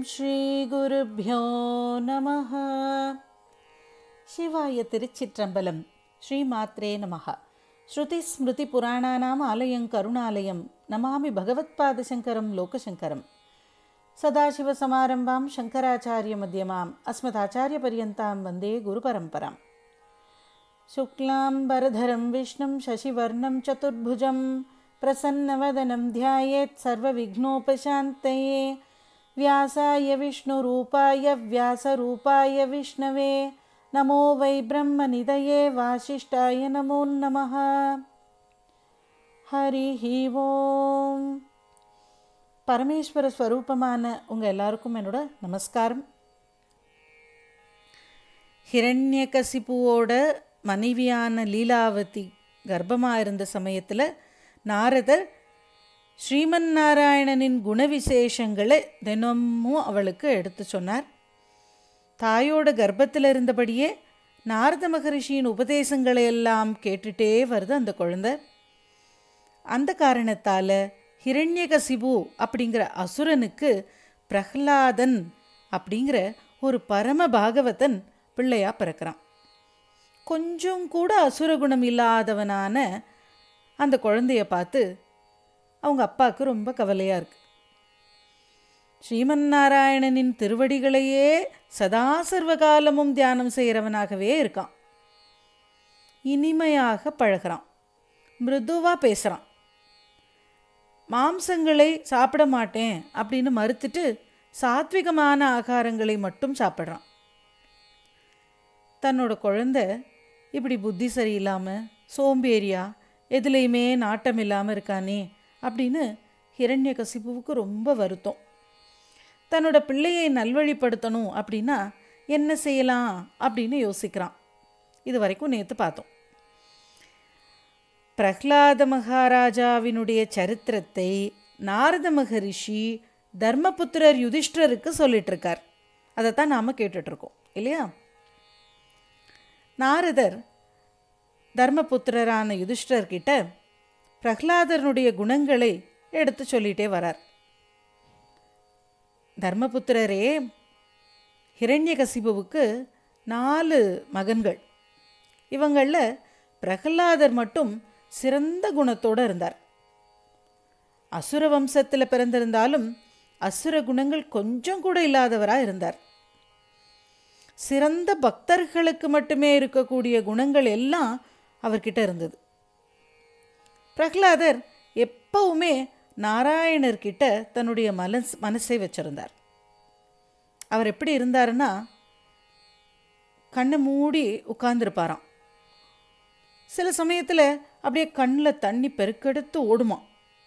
ஸ்ரீகுருभ्यो நமः சிவாய திருச்சிற்றம்பலம் ஸ்ரீமாத்ரே நமः ஸ்ருதி ஸ்மிருதி புராணானாம் ஆலயம் கருணாலயம் நமாமி பகவத்பாதசங்கரம் லோகசங்கரம் சதாசிவசமாரம்பாம் சங்கராச்சாரிய மத்தியமாம் அஸ்மதாச்சாரியபர்யந்தாம் வந்தே குருபரம்பராம் शुक्लाम्बरधरं विष्णुं शशिवर्णं चतुर्भुजं प्रसन्नवदनं ध्यायेत् सर्वविघ्नोपशान्तये व्यासाय विष्णुरूपाय व्यासरूपाय विष्णवे नमो वै ब्रह्मनिधये वासिष्ठाय नमो नमः ஹரிஹ ஓம் பரமேஸ்வர ஸ்வரூபமான உங்கள் எல்லாருக்கும் என்னோட நமஸ்காரம் ஹிரண்யகசிபுவோட மனைவியான லீலாவதி கர்ப்பமாக இருந்த சமயத்தில் நாரதர் ஸ்ரீமன் நாராயணனின் குணவிசேஷங்களை தினமும் அவளுக்கு எடுத்து சொன்னார் தாயோட கர்ப்பத்தில் இருந்தபடியே நாரத மகரிஷியின் உபதேசங்களை எல்லாம் கேட்டுட்டே வருது அந்த குழந்தை அந்த காரணத்தால் ஹிரண்யகசிபு அப்படிங்கிற அசுரனுக்கு பிரஹ்லாதன் அப்படிங்கிற ஒரு பரம பாகவதன் பிள்ளையா பிறக்கிறான் கொஞ்சம் கூட அசுரகுணம் இல்லாதவனான அந்த குழந்தைய பார்த்து அவங்க அப்பாவுக்கு ரொம்ப கவலையாக இருக்கு ஸ்ரீமன் நாராயணனின் திருவடிகளையே சதா சர்வகாலமும் தியானம் செய்கிறவனாகவே இருக்கான் இனிமையாக பழகிறான் மிருதுவாக பேசுகிறான் மாம்சங்களை சாப்பிட மாட்டேன் அப்படின்னு மறுத்துட்டு சாத்விகமான ஆகாரங்களை மட்டும் சாப்பிட்றான் தன்னோட குழந்த இப்படி புத்தி சரியில்லாமல் சோம்பேறியா எதுலேயுமே நாட்டம் இல்லாமல் இருக்கானே அப்படின்னு ஹிரண்ய கசிப்புவுக்கு ரொம்ப வருத்தம் தன்னோட பிள்ளையை நல்வழிப்படுத்தணும் அப்படின்னா என்ன செய்யலாம் அப்படின்னு யோசிக்கிறான் இது வரைக்கும் நேற்று பார்த்தோம் பிரஹ்லாத மகாராஜாவினுடைய சரித்திரத்தை நாரத மகரிஷி தர்மபுத்திரர் யுதிஷ்டருக்கு சொல்லிட்டு இருக்கார் அதைத்தான் நாம் கேட்டுட்ருக்கோம் இல்லையா நாரதர் தர்மபுத்திரரான யுதிஷ்டர்கிட்ட பிரஹ்லாதனுடைய குணங்களை எடுத்து சொல்லிட்டே வரார் தர்மபுத்திரரே ஹிரண்யகசிபுவுக்கு நாலு மகன்கள் இவங்களில் பிரகலாதர் மட்டும் சிறந்த குணத்தோடு இருந்தார் அசுர வம்சத்தில் பிறந்திருந்தாலும் அசுர குணங்கள் கொஞ்சம் கூட இல்லாதவராக இருந்தார் சிறந்த பக்தர்களுக்கு மட்டுமே இருக்கக்கூடிய குணங்கள் எல்லாம் அவர்கிட்ட இருந்தது பிரகலாதர் எப்பவுமே நாராயணர்கிட்ட தன்னுடைய மனஸ் மனசை வச்சிருந்தார் அவர் எப்படி இருந்தாருன்னா கண்ணை மூடி உட்கார்ந்துருப்பாராம் சில சமயத்தில் அப்படியே கண்ணில் தண்ணி பெருக்கெடுத்து ஓடுமா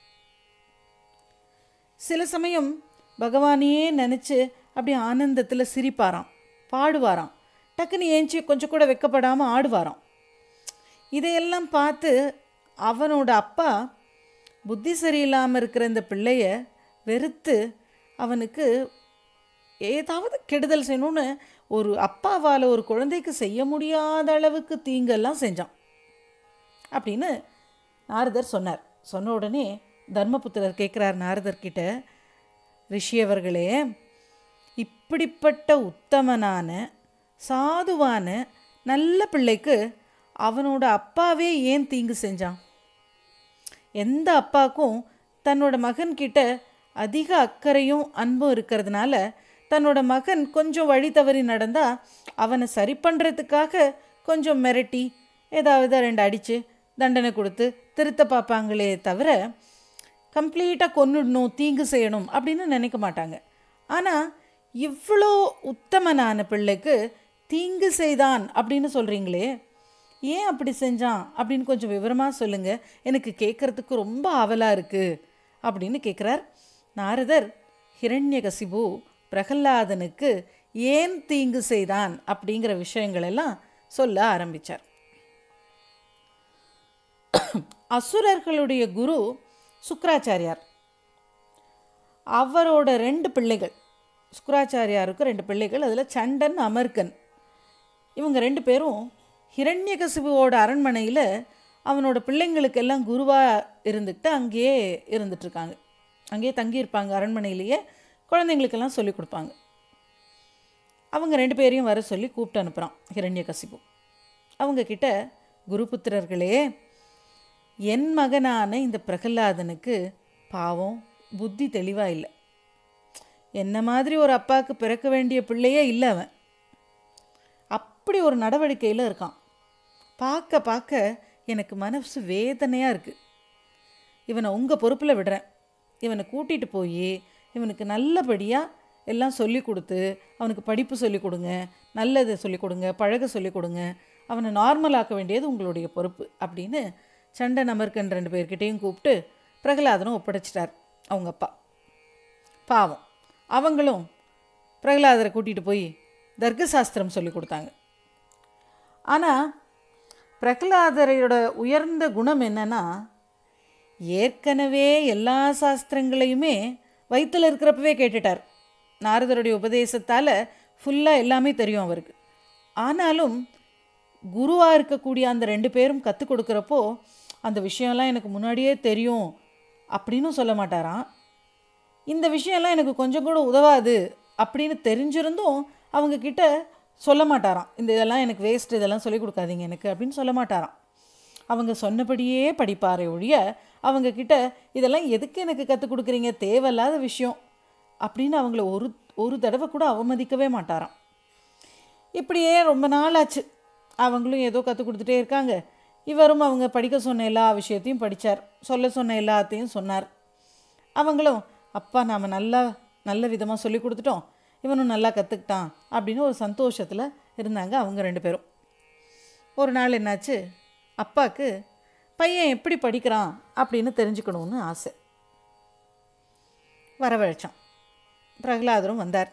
சில சமயம் பகவானையே நினச்சி அப்படியே ஆனந்தத்தில் சிரிப்பாராம் பாடுவாராம் டக்குன்னு ஏஞ்சி கொஞ்சம் கூட வெக்கப்படாமல் ஆடுவாராம் இதையெல்லாம் பார்த்து அவனோட அப்பா புத்தி சரியில்லாமல் இருக்கிற இந்த பிள்ளைய வெறுத்து அவனுக்கு ஏதாவது கெடுதல் செய்யணும்னு ஒரு அப்பாவால் ஒரு குழந்தைக்கு செய்ய முடியாத அளவுக்கு தீங்கெல்லாம் செஞ்சான் அப்படின்னு நாரதர் சொன்னார் சொன்ன உடனே தர்மபுத்திரர் கேட்குறார் நாரதர்கிட்ட ரிஷியவர்களே இப்படிப்பட்ட உத்தமனான சாதுவான நல்ல பிள்ளைக்கு அவனோட அப்பாவே ஏன் தீங்கு செஞ்சான் எந்த அப்பாக்கும் தன்னோட மகன்கிட்ட அதிக அக்கறையும் அன்பும் இருக்கிறதுனால தன்னோட மகன் கொஞ்சம் வழி தவறி நடந்தால் அவனை சரி பண்ணுறதுக்காக கொஞ்சம் மிரட்டி ஏதாவது ரெண்டு அடித்து தண்டனை கொடுத்து திருத்த பார்ப்பாங்களே தவிர கம்ப்ளீட்டாக கொன்னுடணும் தீங்கு செய்யணும் அப்படின்னு நினைக்க மாட்டாங்க ஆனால் இவ்வளோ உத்தமனான பிள்ளைக்கு தீங்கு செய்தான் அப்படின்னு சொல்கிறீங்களே ஏன் அப்படி செஞ்சான் அப்படின்னு கொஞ்சம் விவரமாக சொல்லுங்கள் எனக்கு கேட்குறதுக்கு ரொம்ப ஆவலாக இருக்குது அப்படின்னு கேட்குறார் நாரதர் ஹிரண்யகசிபு பிரகல்லாதனுக்கு ஏன் தீங்கு செய்தான் அப்படிங்கிற விஷயங்களெல்லாம் சொல்ல ஆரம்பித்தார் அசுரர்களுடைய குரு சுக்கராச்சாரியார் அவரோட ரெண்டு பிள்ளைகள் சுக்கராச்சாரியாருக்கு ரெண்டு பிள்ளைகள் அதில் சண்டன் அமர்கன் இவங்க ரெண்டு பேரும் ஹிரண்யகசிபுவோட அரண்மனையில் அவனோட பிள்ளைங்களுக்கெல்லாம் குருவாக இருந்துக்கிட்டு அங்கேயே இருந்துட்டுருக்காங்க அங்கேயே தங்கியிருப்பாங்க அரண்மனையிலேயே குழந்தைங்களுக்கெல்லாம் சொல்லி கொடுப்பாங்க அவங்க ரெண்டு பேரையும் வர சொல்லி கூப்பிட்டு அனுப்புகிறான் ஹிரண்யகசிபு அவங்க கிட்ட குருபுத்திரர்களே என் மகனான இந்த பிரகலாதனுக்கு பாவம் புத்தி தெளிவாக இல்லை என்ன மாதிரி ஒரு அப்பாவுக்கு பிறக்க வேண்டிய பிள்ளையே இல்லை அவன் அப்படி ஒரு நடவடிக்கையில் இருக்கான் பார்க்க பார்க்க எனக்கு மனசு வேதனையாக இருக்குது இவனை உங்கள் பொறுப்பில் விடுறேன் இவனை கூட்டிகிட்டு போய் இவனுக்கு நல்லபடியாக எல்லாம் சொல்லி கொடுத்து அவனுக்கு படிப்பு சொல்லி கொடுங்க நல்லதை சொல்லி கொடுங்க பழக சொல்லி கொடுங்க அவனை நார்மலாக்க வேண்டியது உங்களுடைய பொறுப்பு அப்படின்னு சண்டை நமர்கன் ரெண்டு பேர்கிட்டையும் கூப்பிட்டு பிரகலாதனும் ஒப்படைச்சிட்டார் அவங்க அப்பா பாவம் அவங்களும் பிரகலாதரை கூட்டிகிட்டு போய் தர்க்க சாஸ்திரம் சொல்லி கொடுத்தாங்க ஆனால் பிரகலாதரையோட உயர்ந்த குணம் என்னன்னா ஏற்கனவே எல்லா சாஸ்திரங்களையுமே வயிற்றில் இருக்கிறப்பவே கேட்டுட்டார் நாரதருடைய உபதேசத்தால் ஃபுல்லாக எல்லாமே தெரியும் அவருக்கு ஆனாலும் குருவாக இருக்கக்கூடிய அந்த ரெண்டு பேரும் கற்றுக் கொடுக்குறப்போ அந்த விஷயம்லாம் எனக்கு முன்னாடியே தெரியும் அப்படின்னு சொல்ல மாட்டாராம் இந்த விஷயம்லாம் எனக்கு கொஞ்சம் கூட உதவாது அப்படின்னு தெரிஞ்சிருந்தும் அவங்க கிட்ட சொல்ல மாட்டாராம் இந்த இதெல்லாம் எனக்கு வேஸ்ட் இதெல்லாம் சொல்லிக் கொடுக்காதீங்க எனக்கு அப்படின்னு சொல்ல மாட்டாராம் அவங்க சொன்னபடியே படிப்பாரே ஒழிய அவங்க கிட்ட இதெல்லாம் எதுக்கு எனக்கு கற்றுக் கொடுக்குறீங்க தேவையில்லாத விஷயம் அப்படின்னு அவங்கள ஒரு ஒரு தடவை கூட அவமதிக்கவே மாட்டாராம் இப்படியே ரொம்ப நாள் ஆச்சு அவங்களும் ஏதோ கற்றுக் கொடுத்துட்டே இருக்காங்க இவரும் அவங்க படிக்க சொன்ன எல்லா விஷயத்தையும் படித்தார் சொல்ல சொன்ன எல்லாத்தையும் சொன்னார் அவங்களும் அப்பா நாம் நல்லா நல்ல விதமாக சொல்லி கொடுத்துட்டோம் இவனும் நல்லா கற்றுக்கிட்டான் அப்படின்னு ஒரு சந்தோஷத்தில் இருந்தாங்க அவங்க ரெண்டு பேரும் ஒரு நாள் என்னாச்சு அப்பாவுக்கு பையன் எப்படி படிக்கிறான் அப்படின்னு தெரிஞ்சுக்கணும்னு ஆசை வரவழைச்சான் பிரகலாதரும் வந்தார்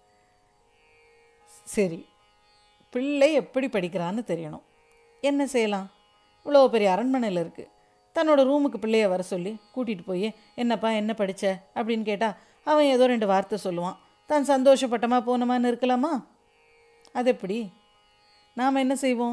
சரி பிள்ளை எப்படி படிக்கிறான்னு தெரியணும் என்ன செய்யலாம் இவ்வளோ பெரிய அரண்மனையில் இருக்குது தன்னோட ரூமுக்கு பிள்ளைய வர சொல்லி கூட்டிகிட்டு போய் என்னப்பா என்ன படித்த அப்படின்னு கேட்டால் அவன் ஏதோ ரெண்டு வார்த்தை சொல்லுவான் தான் சந்தோஷப்பட்டமா போனமான்னு இருக்கலாமா அது எப்படி நாம் என்ன செய்வோம்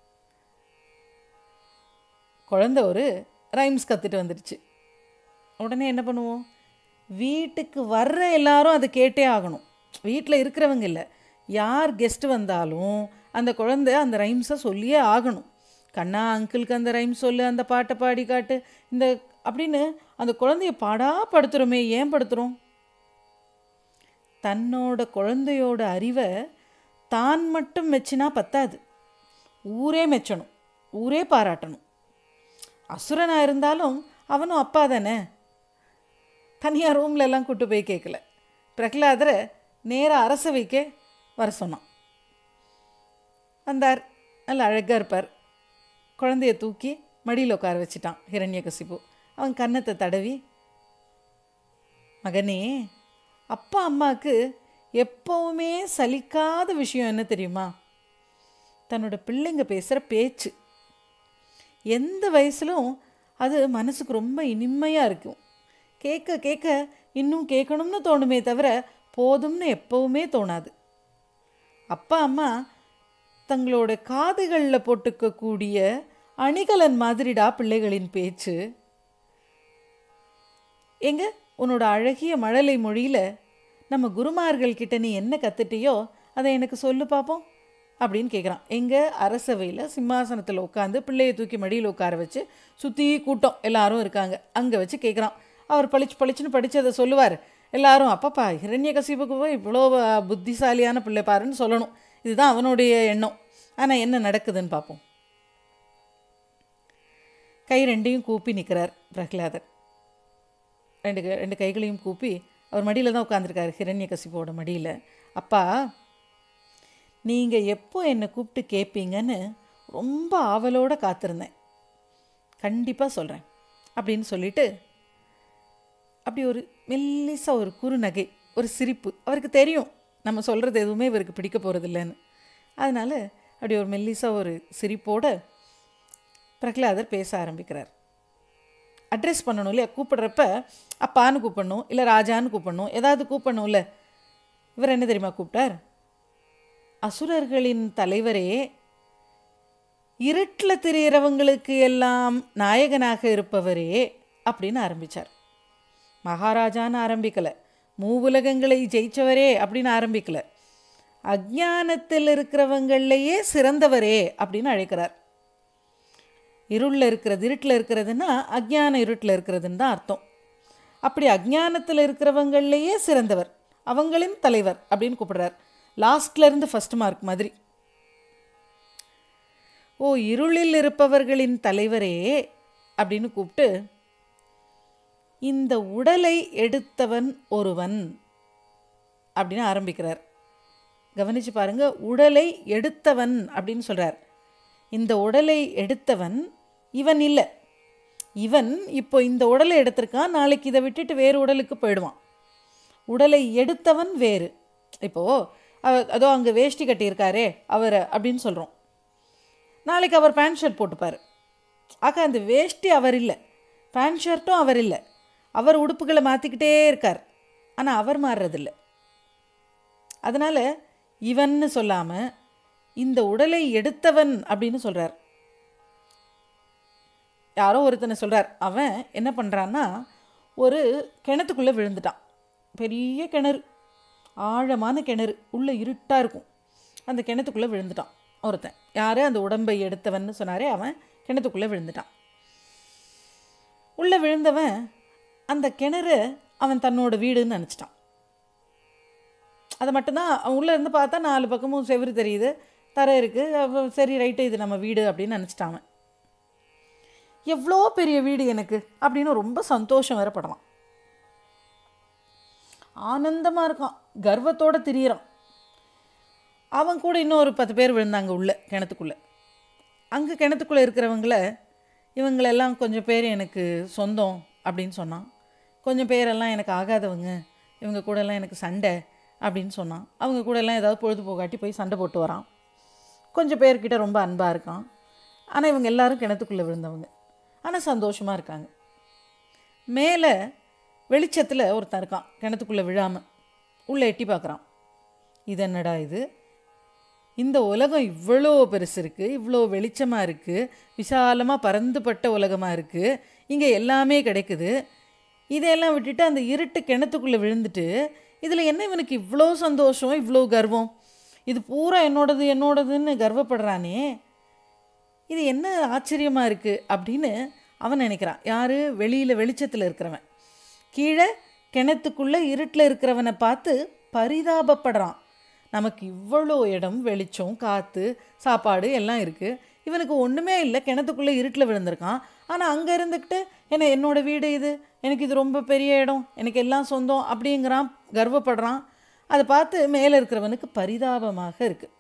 குழந்த ஒரு ரைம்ஸ் கற்றுட்டு வந்துடுச்சு உடனே என்ன பண்ணுவோம் வீட்டுக்கு வர்ற எல்லாரும் அதை கேட்டே ஆகணும் வீட்டில் இருக்கிறவங்க இல்லை யார் கெஸ்ட் வந்தாலும் அந்த குழந்தை அந்த ரைம்ஸை சொல்லியே ஆகணும் கண்ணா அங்கிளுக்கு அந்த ரைம் சொல்லு அந்த பாட்டை பாடி காட்டு இந்த அப்படின்னு அந்த குழந்தைய பாடா படுத்துகிறோமே ஏன் படுத்துகிறோம் தன்னோட குழந்தையோட அறிவை தான் மட்டும் மெச்சினா பத்தாது ஊரே மெச்சணும் ஊரே பாராட்டணும் அசுரனாக இருந்தாலும் அவனும் அப்பா தானே தனியாக ரூம்ல எல்லாம் கூட்டு போய் கேட்கல பிரகலாதரை நேராக அரசவைக்கே வர சொன்னான் வந்தார் நல்ல அழகாக இருப்பார் குழந்தைய தூக்கி மடியில் உட்கார வச்சிட்டான் ஹிரண்யகசிபு அவன் கன்னத்தை தடவி மகனே அப்பா அம்மாவுக்கு எப்போவுமே சலிக்காத விஷயம் என்ன தெரியுமா தன்னோட பிள்ளைங்க பேசுகிற பேச்சு எந்த வயசுலும் அது மனசுக்கு ரொம்ப இனிமையாக இருக்கும் கேட்க கேட்க இன்னும் கேட்கணும்னு தோணுமே தவிர போதும்னு எப்பவுமே தோணாது அப்பா அம்மா தங்களோட காதுகளில் போட்டுக்கக்கூடிய அணிகலன் மாதிரிடா பிள்ளைகளின் பேச்சு எங்க உன்னோட அழகிய மழலை மொழியில் நம்ம குருமார்கள் கிட்ட நீ என்ன கத்துட்டியோ அதை எனக்கு சொல்லு பார்ப்போம் அப்படின்னு கேட்குறான் எங்கே அரசவையில் சிம்மாசனத்தில் உட்காந்து பிள்ளையை தூக்கி மடியில் உட்கார வச்சு சுற்றி கூட்டம் எல்லாரும் இருக்காங்க அங்கே வச்சு கேட்குறான் அவர் பளிச்சு பளிச்சுன்னு படித்து அதை சொல்லுவார் எல்லாரும் அப்பப்பா ஹிரண்ய கசிப்புக்கு போய் இவ்வளோ புத்திசாலியான பிள்ளை பாருன்னு சொல்லணும் இதுதான் அவனுடைய எண்ணம் ஆனால் என்ன நடக்குதுன்னு பார்ப்போம் கை ரெண்டையும் கூப்பி நிற்கிறார் பிரகலாதர் ரெண்டு கை- ரெண்டு கைகளையும் கூப்பி அவர் மடியில் தான் உட்காந்துருக்காரு ஹிரண்ய கசிப்போட மடியில் அப்பா நீங்கள் எப்போ என்னை கூப்பிட்டு கேட்பீங்கன்னு ரொம்ப ஆவலோட காத்திருந்தேன் கண்டிப்பாக சொல்கிறேன் அப்படின்னு சொல்லிட்டு அப்படி ஒரு மெல்லிசா ஒரு குறுநகை ஒரு சிரிப்பு அவருக்கு தெரியும் நம்ம சொல்கிறது எதுவுமே இவருக்கு பிடிக்க போகிறதில்லன்னு அதனால் அப்படி ஒரு மெல்லிசா ஒரு சிரிப்போட பிரகலாதர் பேச ஆரம்பிக்கிறார் அட்ரஸ் பண்ணணும் இல்லையா கூப்பிடுறப்ப அப்பான்னு கூப்பிடணும் இல்லை ராஜான்னு கூப்பிடணும் ஏதாவது கூப்பிடணும்ல இவர் என்ன தெரியுமா கூப்பிட்டார் அசுரர்களின் தலைவரே இருட்டில் திரியிறவங்களுக்கு எல்லாம் நாயகனாக இருப்பவரே அப்படின்னு ஆரம்பித்தார் மகாராஜான்னு ஆரம்பிக்கலை மூவுலகங்களை ஜெயிச்சவரே அப்படின்னு ஆரம்பிக்கல அஜ்ஞானத்தில் இருக்கிறவங்களையே சிறந்தவரே அப்படின்னு அழைக்கிறார் இருளில் இருக்கிறது இருட்டில் இருக்கிறதுன்னா அஜ்ஞான இருட்டில் இருக்கிறதுன்னு தான் அர்த்தம் அப்படி அஜ்ஞானத்தில் இருக்கிறவங்களையே சிறந்தவர் அவங்களின் தலைவர் அப்படின்னு கூப்பிடுறார் லாஸ்ட்ல இருந்து ஃபர்ஸ்ட் மார்க் மாதிரி ஓ இருளில் இருப்பவர்களின் தலைவரே அப்படின்னு கூப்பிட்டு இந்த உடலை எடுத்தவன் ஒருவன் அப்படின்னு ஆரம்பிக்கிறார் கவனிச்சு பாருங்க உடலை எடுத்தவன் அப்படின்னு சொல்றார் இந்த உடலை எடுத்தவன் இவன் இல்லை இவன் இப்போ இந்த உடலை எடுத்திருக்கான் நாளைக்கு இதை விட்டுட்டு வேறு உடலுக்கு போயிடுவான் உடலை எடுத்தவன் வேறு இப்போது அவ- அதோ அங்கே வேஷ்டி கட்டியிருக்காரே அவர் அப்படின்னு சொல்கிறோம் நாளைக்கு அவர் பேண்ட் ஷர்ட் போட்டுப்பார் ஆக அந்த வேஷ்டி அவர் இல்லை பேண்ட் ஷர்ட்டும் அவர் இல்லை அவர் உடுப்புகளை மாற்றிக்கிட்டே இருக்கார் ஆனால் அவர் மாறுறதில்ல அதனால் இவன்னு சொல்லாமல் இந்த உடலை எடுத்தவன் அப்படின்னு சொல்கிறார் யாரோ ஒருத்தனை சொல்கிறார் அவன் என்ன பண்ணுறான்னா ஒரு கிணத்துக்குள்ளே விழுந்துட்டான் பெரிய கிணறு ஆழமான கிணறு உள்ளே இருட்டாக இருக்கும் அந்த கிணத்துக்குள்ளே விழுந்துட்டான் ஒருத்தன் யார் அந்த உடம்பை எடுத்தவன்னு சொன்னாரே அவன் கிணத்துக்குள்ளே விழுந்துட்டான் உள்ளே விழுந்தவன் அந்த கிணறு அவன் தன்னோட வீடுன்னு நினச்சிட்டான் அதை மட்டும்தான் அவன் உள்ளே இருந்து பார்த்தா நாலு பக்கமும் செவுரு தெரியுது தரை இருக்குது சரி ரைட்டு இது நம்ம வீடு அப்படின்னு நினச்சிட்டான் அவன் எவ்வளோ பெரிய வீடு எனக்கு அப்படின்னு ரொம்ப சந்தோஷம் வேற படலாம் ஆனந்தமாக இருக்கான் கர்வத்தோட திரியிறான் அவன் கூட இன்னும் ஒரு பத்து பேர் விழுந்தாங்க உள்ள கிணத்துக்குள்ளே அங்கே கிணத்துக்குள்ளே இருக்கிறவங்கள இவங்களெல்லாம் கொஞ்சம் பேர் எனக்கு சொந்தம் அப்படின்னு சொன்னான் கொஞ்சம் பேரெல்லாம் எனக்கு ஆகாதவங்க இவங்க கூடலாம் எனக்கு சண்டை அப்படின்னு சொன்னான் அவங்க கூடலாம் ஏதாவது பொழுதுபோக்காட்டி போய் சண்டை போட்டு வரான் கொஞ்சம் பேர்கிட்ட ரொம்ப அன்பாக இருக்கான் ஆனால் இவங்க எல்லாரும் கிணத்துக்குள்ளே விழுந்தவங்க ஆனால் சந்தோஷமாக இருக்காங்க மேலே வெளிச்சத்தில் ஒருத்தன் இருக்கான் கிணத்துக்குள்ளே விழாமல் உள்ளே எட்டி பார்க்குறான் இது என்னடா இது இந்த உலகம் இவ்வளோ பெருசு இருக்குது இவ்வளோ வெளிச்சமாக இருக்குது விசாலமாக பறந்துபட்ட உலகமாக இருக்குது இங்கே எல்லாமே கிடைக்குது இதையெல்லாம் விட்டுட்டு அந்த இருட்டு கிணத்துக்குள்ளே விழுந்துட்டு இதில் என்ன இவனுக்கு இவ்வளோ சந்தோஷம் இவ்வளோ கர்வம் இது பூரா என்னோடது என்னோடதுன்னு கர்வப்படுறானே இது என்ன ஆச்சரியமாக இருக்குது அப்படின்னு அவன் நினைக்கிறான் யார் வெளியில் வெளிச்சத்தில் இருக்கிறவன் கீழே கிணத்துக்குள்ளே இருட்டில் இருக்கிறவனை பார்த்து பரிதாபப்படுறான் நமக்கு இவ்வளோ இடம் வெளிச்சம் காற்று சாப்பாடு எல்லாம் இருக்குது இவனுக்கு ஒன்றுமே இல்லை கிணத்துக்குள்ளே இருட்டில் விழுந்திருக்கான் ஆனால் அங்கே இருந்துக்கிட்டு என்ன என்னோட வீடு இது எனக்கு இது ரொம்ப பெரிய இடம் எனக்கு எல்லாம் சொந்தம் அப்படிங்கிறான் கர்வப்படுறான் அதை பார்த்து மேலே இருக்கிறவனுக்கு பரிதாபமாக இருக்குது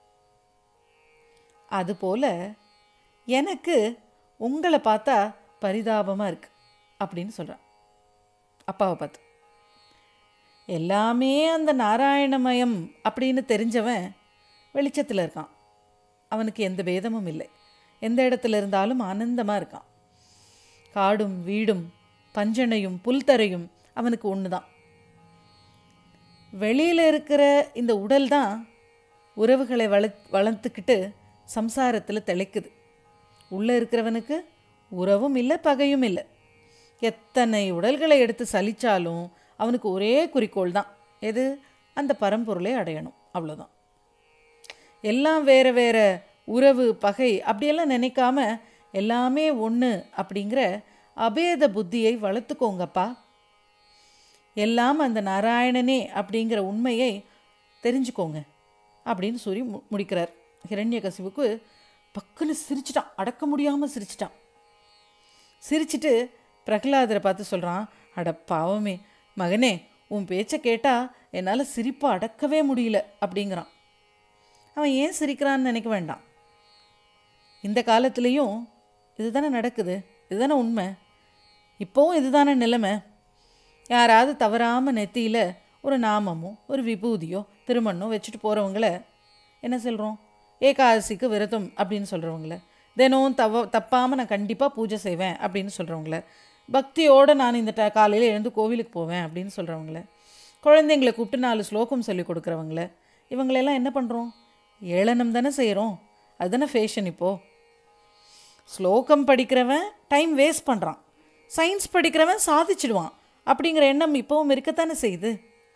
அதுபோல் எனக்கு உங்களை பார்த்தா பரிதாபமாக இருக்கு அப்படின்னு சொல்கிறான் அப்பாவை பார்த்து எல்லாமே அந்த நாராயணமயம் அப்படின்னு தெரிஞ்சவன் வெளிச்சத்தில் இருக்கான் அவனுக்கு எந்த பேதமும் இல்லை எந்த இடத்துல இருந்தாலும் ஆனந்தமாக இருக்கான் காடும் வீடும் பஞ்சனையும் புல்தரையும் அவனுக்கு ஒன்று தான் வெளியில் இருக்கிற இந்த உடல் தான் உறவுகளை வள வளர்த்துக்கிட்டு சம்சாரத்தில் திளைக்குது உள்ளே இருக்கிறவனுக்கு உறவும் இல்லை பகையும் இல்லை எத்தனை உடல்களை எடுத்து சலிச்சாலும் அவனுக்கு ஒரே குறிக்கோள் தான் எது அந்த பரம்பொருளை அடையணும் அவ்வளோதான் எல்லாம் வேற வேற உறவு பகை அப்படியெல்லாம் நினைக்காம எல்லாமே ஒன்று அப்படிங்கிற அபேத புத்தியை வளர்த்துக்கோங்கப்பா எல்லாம் அந்த நாராயணனே அப்படிங்கிற உண்மையை தெரிஞ்சுக்கோங்க அப்படின்னு சொல்லி மு முடிக்கிறார் ஹிரண்யகசிவுக்கு பக்குன்னு சிரிச்சிட்டான் அடக்க முடியாமல் சிரிச்சிட்டான் சிரிச்சிட்டு பிரகலாதரை பார்த்து சொல்கிறான் அட பாவமே மகனே உன் பேச்சை கேட்டால் என்னால் சிரிப்பை அடக்கவே முடியல அப்படிங்கிறான் அவன் ஏன் சிரிக்கிறான்னு நினைக்க வேண்டாம் இந்த காலத்துலேயும் இதுதானே நடக்குது இதுதானே உண்மை இப்போவும் இதுதானே நிலைமை யாராவது தவறாமல் நெத்தியில் ஒரு நாமமோ ஒரு விபூதியோ திருமண்ணோ வச்சுட்டு போகிறவங்கள என்ன சொல்கிறோம் ஏகாதசிக்கு விரதம் அப்படின்னு சொல்கிறவங்கள தினம் தவ தப்பாமல் நான் கண்டிப்பாக பூஜை செய்வேன் அப்படின்னு சொல்கிறவங்கள பக்தியோடு நான் இந்த ட காலையில் எழுந்து கோவிலுக்கு போவேன் அப்படின்னு சொல்கிறவங்கள குழந்தைங்களை கூப்பிட்டு நாலு ஸ்லோகம் சொல்லி கொடுக்குறவங்கள இவங்களெல்லாம் என்ன பண்ணுறோம் ஏளனம் தானே செய்கிறோம் அதுதானே ஃபேஷன் இப்போது ஸ்லோகம் படிக்கிறவன் டைம் வேஸ்ட் பண்ணுறான் சயின்ஸ் படிக்கிறவன் சாதிச்சிடுவான் அப்படிங்கிற எண்ணம் இப்போவும் இருக்கத்தானே செய்யுது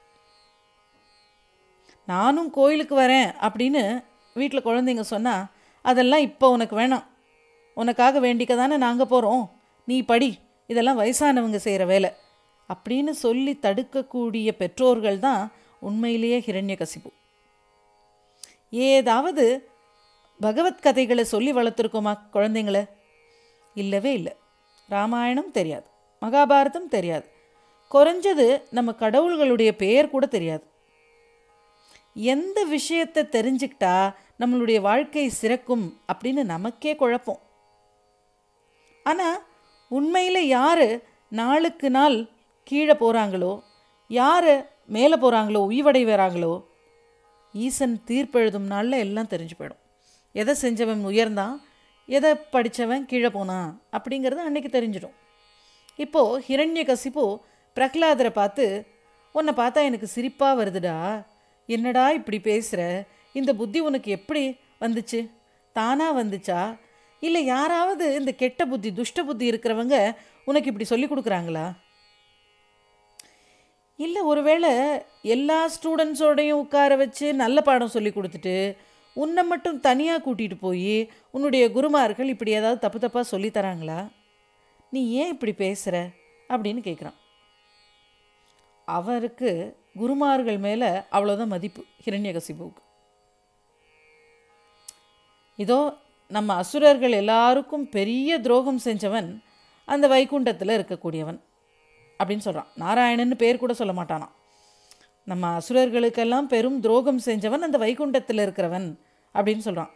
நானும் கோயிலுக்கு வரேன் அப்படின்னு வீட்டில் குழந்தைங்க சொன்னால் அதெல்லாம் இப்போ உனக்கு வேணாம் உனக்காக வேண்டிக்க தானே நாங்கள் போகிறோம் நீ படி இதெல்லாம் வயசானவங்க செய்கிற வேலை அப்படின்னு சொல்லி தடுக்கக்கூடிய பெற்றோர்கள் தான் உண்மையிலேயே ஹிரண்யகசிபு ஏதாவது பகவத் கதைகளை சொல்லி வளர்த்துருக்கோமா குழந்தைங்கள இல்லவே இல்லை ராமாயணம் தெரியாது மகாபாரதம் தெரியாது குறைஞ்சது நம்ம கடவுள்களுடைய பெயர் கூட தெரியாது எந்த விஷயத்தை தெரிஞ்சுக்கிட்டா நம்மளுடைய வாழ்க்கை சிறக்கும் அப்படின்னு நமக்கே குழப்பம் ஆனால் உண்மையில் யார் நாளுக்கு நாள் கீழே போகிறாங்களோ யார் மேலே போகிறாங்களோ உய்வடைவராங்களோ ஈசன் தீர்ப்பெழுதும் நாளில் எல்லாம் தெரிஞ்சு போயிடும் எதை செஞ்சவன் உயர்ந்தான் எதை படித்தவன் கீழே போனான் அப்படிங்கிறது அன்னைக்கு தெரிஞ்சிடும் இப்போது ஹிரண்ய கசிப்பு பிரகலாதரை பார்த்து உன்னை பார்த்தா எனக்கு சிரிப்பாக வருதுடா என்னடா இப்படி பேசுகிற இந்த புத்தி உனக்கு எப்படி வந்துச்சு தானாக வந்துச்சா இல்லை யாராவது இந்த கெட்ட புத்தி துஷ்ட புத்தி இருக்கிறவங்க உனக்கு இப்படி சொல்லி கொடுக்குறாங்களா இல்லை ஒருவேளை எல்லா ஸ்டூடெண்ட்ஸோடையும் உட்கார வச்சு நல்ல பாடம் சொல்லி கொடுத்துட்டு உன்னை மட்டும் தனியாக கூட்டிகிட்டு போய் உன்னுடைய குருமார்கள் இப்படி ஏதாவது தப்பு தப்பாக சொல்லி தராங்களா நீ ஏன் இப்படி பேசுகிற அப்படின்னு கேட்குறான் அவருக்கு குருமார்கள் மேலே அவ்வளோதான் மதிப்பு ஹிரண்யகசிபுவுக்கு இதோ நம்ம அசுரர்கள் எல்லாருக்கும் பெரிய துரோகம் செஞ்சவன் அந்த வைகுண்டத்தில் இருக்கக்கூடியவன் அப்படின்னு சொல்கிறான் நாராயணன்னு பேர் கூட சொல்ல மாட்டானாம் நம்ம அசுரர்களுக்கெல்லாம் பெரும் துரோகம் செஞ்சவன் அந்த வைகுண்டத்தில் இருக்கிறவன் அப்படின்னு சொல்கிறான்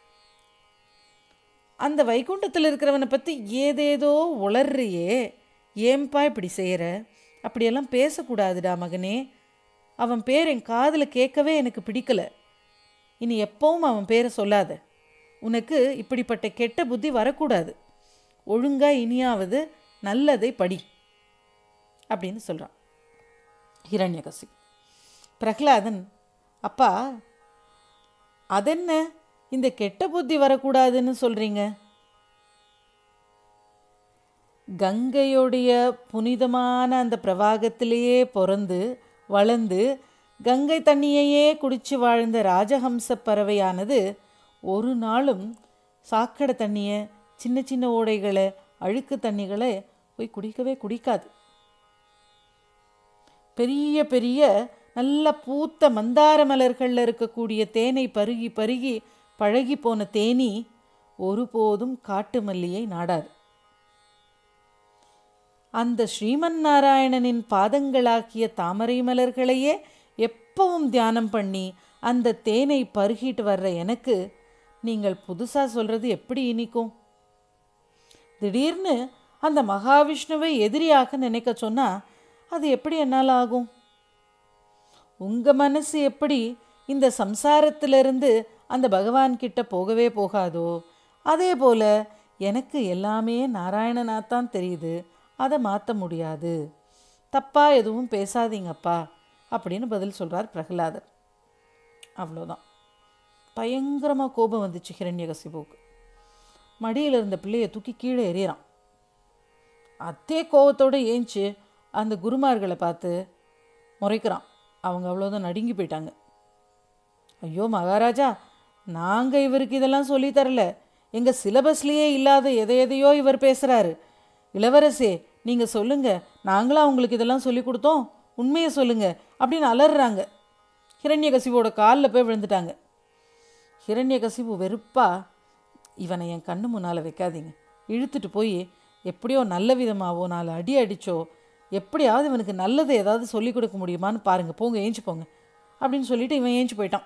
அந்த வைகுண்டத்தில் இருக்கிறவனை பற்றி ஏதேதோ உளர்றியே ஏன்பா இப்படி செய்கிற அப்படியெல்லாம் பேசக்கூடாதுடா மகனே அவன் பேர் என் காதில் கேட்கவே எனக்கு பிடிக்கல இனி எப்பவும் அவன் பேரை சொல்லாத உனக்கு இப்படிப்பட்ட கெட்ட புத்தி வரக்கூடாது ஒழுங்கா இனியாவது நல்லதை படி அப்படின்னு சொல்கிறான் ஹிரண்யகசி பிரகலாதன் அப்பா அதென்ன இந்த கெட்ட புத்தி வரக்கூடாதுன்னு சொல்கிறீங்க கங்கையுடைய புனிதமான அந்த பிரவாகத்திலேயே பிறந்து வளர்ந்து கங்கை தண்ணியையே குடிச்சு வாழ்ந்த ராஜஹம்ச பறவையானது ஒரு நாளும் சாக்கடை தண்ணியை சின்ன சின்ன ஓடைகளை அழுக்கு தண்ணிகளை போய் குடிக்கவே குடிக்காது பெரிய பெரிய நல்ல பூத்த மந்தார மலர்களில் இருக்கக்கூடிய தேனை பருகி பருகி பழகி போன தேனி ஒருபோதும் காட்டு மல்லியை நாடாது அந்த ஸ்ரீமன் நாராயணனின் பாதங்களாக்கிய தாமரை மலர்களையே எப்பவும் தியானம் பண்ணி அந்த தேனை பருகிட்டு வர்ற எனக்கு நீங்கள் புதுசாக சொல்கிறது எப்படி இனிக்கும் திடீர்னு அந்த மகாவிஷ்ணுவை எதிரியாக நினைக்க சொன்னால் அது எப்படி என்னால் ஆகும் உங்கள் மனசு எப்படி இந்த சம்சாரத்திலிருந்து அந்த பகவான் கிட்ட போகவே போகாதோ அதே போல் எனக்கு எல்லாமே நாராயணனாத்தான் தெரியுது அதை மாற்ற முடியாது தப்பாக எதுவும் பேசாதீங்கப்பா அப்படின்னு பதில் சொல்கிறார் பிரகலாதர் அவ்வளோதான் பயங்கரமாக கோபம் வந்துச்சு ஹிரண்யகசிபுவுக்கு மடியில் இருந்த பிள்ளையை தூக்கி கீழே எறிகிறான் அதே கோவத்தோடு ஏஞ்சி அந்த குருமார்களை பார்த்து முறைக்கிறான் அவங்க அவ்வளோதான் நடுங்கி போயிட்டாங்க ஐயோ மகாராஜா நாங்கள் இவருக்கு இதெல்லாம் சொல்லி தரல எங்கள் சிலபஸ்லேயே இல்லாத எதை எதையோ இவர் பேசுகிறாரு இளவரசே நீங்கள் சொல்லுங்கள் நாங்களாம் அவங்களுக்கு இதெல்லாம் சொல்லி கொடுத்தோம் உண்மையை சொல்லுங்கள் அப்படின்னு அலறுறாங்க ஹிரண்யகசிபோட காலில் போய் விழுந்துட்டாங்க ஹிரண்யகசிபு வெறுப்பா இவனை என் கண்ணு முன்னால் வைக்காதீங்க இழுத்துட்டு போய் எப்படியோ நல்ல விதமாவோ நாலு அடி அடிச்சோ எப்படியாவது இவனுக்கு நல்லது ஏதாவது சொல்லிக் கொடுக்க முடியுமான்னு பாருங்கள் போங்க ஏஞ்சி போங்க அப்படின்னு சொல்லிட்டு இவன் ஏஞ்சி போயிட்டான்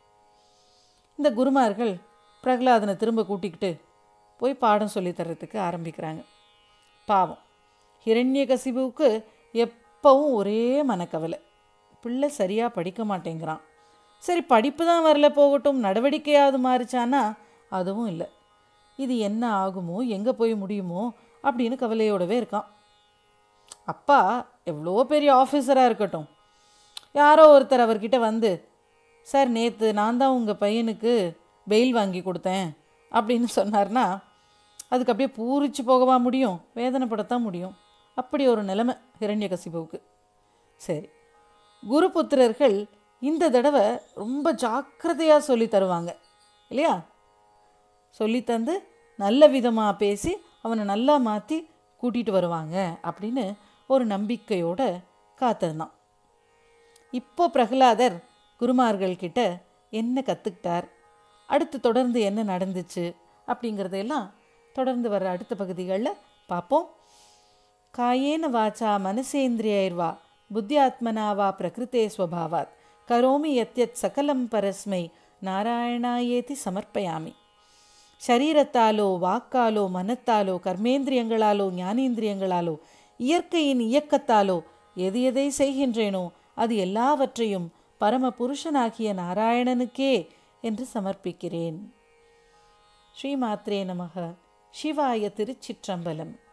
இந்த குருமார்கள் பிரகலாதனை திரும்ப கூட்டிக்கிட்டு போய் பாடம் சொல்லித் தர்றதுக்கு ஆரம்பிக்கிறாங்க பாவம் ஹிரண்யகசிபுவுக்கு எப்பவும் ஒரே மனக்கவலை பிள்ளை சரியாக படிக்க மாட்டேங்கிறான் சரி படிப்பு தான் வரல போகட்டும் நடவடிக்கையாவது மாறிச்சானா அதுவும் இல்லை இது என்ன ஆகுமோ எங்கே போய் முடியுமோ அப்படின்னு கவலையோடவே இருக்கான் அப்பா எவ்வளோ பெரிய ஆஃபீஸராக இருக்கட்டும் யாரோ ஒருத்தர் அவர்கிட்ட வந்து சார் நேற்று நான் தான் உங்கள் பையனுக்கு பெயில் வாங்கி கொடுத்தேன் அப்படின்னு சொன்னார்னா அதுக்கு அப்படியே பூரிச்சு போகவா முடியும் வேதனைப்படத்தான் முடியும் அப்படி ஒரு நிலைமை ஹிரண்யகசிபுவுக்கு சரி குருபுத்திரர்கள் இந்த தடவை ரொம்ப ஜாக்கிரதையாக சொல்லி தருவாங்க இல்லையா சொல்லி தந்து நல்ல விதமாக பேசி அவனை நல்லா மாற்றி கூட்டிகிட்டு வருவாங்க அப்படின்னு ஒரு நம்பிக்கையோட காத்திருந்தான் இப்போ பிரகலாதர் குருமார்கள் கிட்ட என்ன கற்றுக்கிட்டார் அடுத்து தொடர்ந்து என்ன நடந்துச்சு அப்படிங்கிறதையெல்லாம் தொடர்ந்து வர அடுத்த பகுதிகளில் பார்ப்போம் காயேன வாச்சா மனசேந்திரியைர்வா புத்தியாத்மனா வா பிரகிருத்தே ஸ்வபாவாத் கரோமி யத்யத் சகலம் பரஸ்மை நாராயணாயேதி சமர்ப்பயாமி சரீரத்தாலோ வாக்காலோ மனத்தாலோ கர்மேந்திரியங்களாலோ ஞானேந்திரியங்களாலோ இயற்கையின் இயக்கத்தாலோ எது எதை செய்கின்றேனோ அது எல்லாவற்றையும் பரம புருஷனாகிய நாராயணனுக்கே என்று சமர்ப்பிக்கிறேன் ஸ்ரீமாத்ரே நமக சிவாய திருச்சிற்றம்பலம்